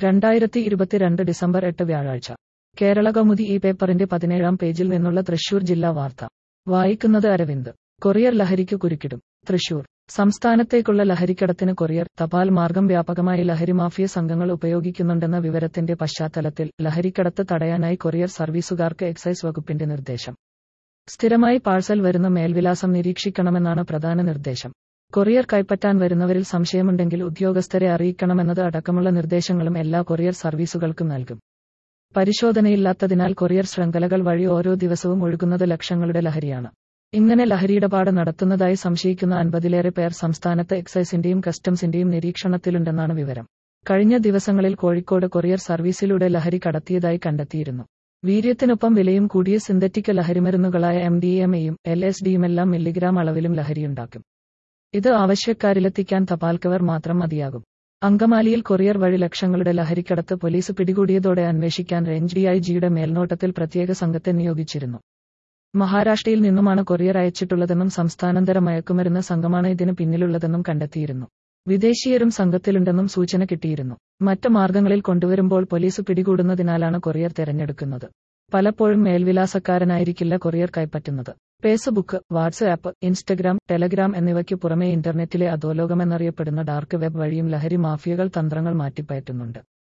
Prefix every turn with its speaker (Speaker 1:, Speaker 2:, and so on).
Speaker 1: രണ്ടായിരത്തി ഇരുപത്തിരണ്ട് ഡിസംബർ എട്ട് വ്യാഴാഴ്ച കേരള കൗമുദി ഈ പേപ്പറിന്റെ പതിനേഴാം പേജിൽ നിന്നുള്ള തൃശൂർ ജില്ലാ വാർത്ത വായിക്കുന്നത് അരവിന്ദ് കൊറിയർ ലഹരിക്ക് കുരുക്കിടും തൃശൂർ സംസ്ഥാനത്തേക്കുള്ള ലഹരിക്കടത്തിന് കൊറിയർ തപാൽ മാർഗം വ്യാപകമായി ലഹരി മാഫിയ സംഘങ്ങൾ ഉപയോഗിക്കുന്നുണ്ടെന്ന വിവരത്തിന്റെ പശ്ചാത്തലത്തിൽ ലഹരിക്കടത്ത് തടയാനായി കൊറിയർ സർവീസുകാർക്ക് എക്സൈസ് വകുപ്പിന്റെ നിർദ്ദേശം സ്ഥിരമായി പാഴ്സൽ വരുന്ന മേൽവിലാസം നിരീക്ഷിക്കണമെന്നാണ് പ്രധാന നിർദ്ദേശം കൊറിയർ കൈപ്പറ്റാൻ വരുന്നവരിൽ സംശയമുണ്ടെങ്കിൽ ഉദ്യോഗസ്ഥരെ അറിയിക്കണമെന്നത് അടക്കമുള്ള നിർദ്ദേശങ്ങളും എല്ലാ കൊറിയർ സർവീസുകൾക്കും നൽകും പരിശോധനയില്ലാത്തതിനാൽ കൊറിയർ ശൃംഖലകൾ വഴി ഓരോ ദിവസവും ഒഴുകുന്നത് ലക്ഷങ്ങളുടെ ലഹരിയാണ് ഇങ്ങനെ ലഹരിയിടപാട് നടത്തുന്നതായി സംശയിക്കുന്ന അൻപതിലേറെ പേർ സംസ്ഥാനത്ത് എക്സൈസിന്റെയും കസ്റ്റംസിന്റെയും നിരീക്ഷണത്തിലുണ്ടെന്നാണ് വിവരം കഴിഞ്ഞ ദിവസങ്ങളിൽ കോഴിക്കോട് കൊറിയർ സർവീസിലൂടെ ലഹരി കടത്തിയതായി കണ്ടെത്തിയിരുന്നു വീര്യത്തിനൊപ്പം വിലയും കൂടിയ സിന്തറ്റിക് ലഹരിമരുന്നുകളായ എം ഡി എം എയും എൽ എസ് ഡിയുമെല്ലാം മില്ലിഗ്രാം അളവിലും ലഹരിയുണ്ടാക്കും ഇത് ആവശ്യക്കാരിലെത്തിക്കാൻ തപാൽ കവർ മാത്രം മതിയാകും അങ്കമാലിയിൽ കൊറിയർ വഴി ലക്ഷങ്ങളുടെ ലഹരിക്കടത്ത് പോലീസ് പിടികൂടിയതോടെ അന്വേഷിക്കാൻ റേഞ്ച് ഡിഐജിയുടെ മേൽനോട്ടത്തിൽ പ്രത്യേക സംഘത്തെ നിയോഗിച്ചിരുന്നു മഹാരാഷ്ട്രയിൽ നിന്നുമാണ് കൊറിയർ അയച്ചിട്ടുള്ളതെന്നും സംസ്ഥാനാന്തര മയക്കുമരുന്ന് സംഘമാണ് ഇതിന് പിന്നിലുള്ളതെന്നും കണ്ടെത്തിയിരുന്നു വിദേശീയരും സംഘത്തിലുണ്ടെന്നും സൂചന കിട്ടിയിരുന്നു മറ്റ് മാർഗങ്ങളിൽ കൊണ്ടുവരുമ്പോൾ പോലീസ് പിടികൂടുന്നതിനാലാണ് കൊറിയർ തെരഞ്ഞെടുക്കുന്നത് പലപ്പോഴും മേൽവിലാസക്കാരനായിരിക്കില്ല കൊറിയർ കൈപ്പറ്റുന്നത് ഫേസ്ബുക്ക് വാട്സ്ആപ്പ് ഇൻസ്റ്റഗ്രാം ടെലഗ്രാം എന്നിവയ്ക്ക് പുറമെ ഇന്റർനെറ്റിലെ അധോലോകമെന്നറിയപ്പെടുന്ന ഡാർക്ക് വെബ് വഴിയും ലഹരി മാഫിയകൾ തന്ത്രങ്ങൾ മാറ്റിപ്പയറ്റുന്നുണ്ട്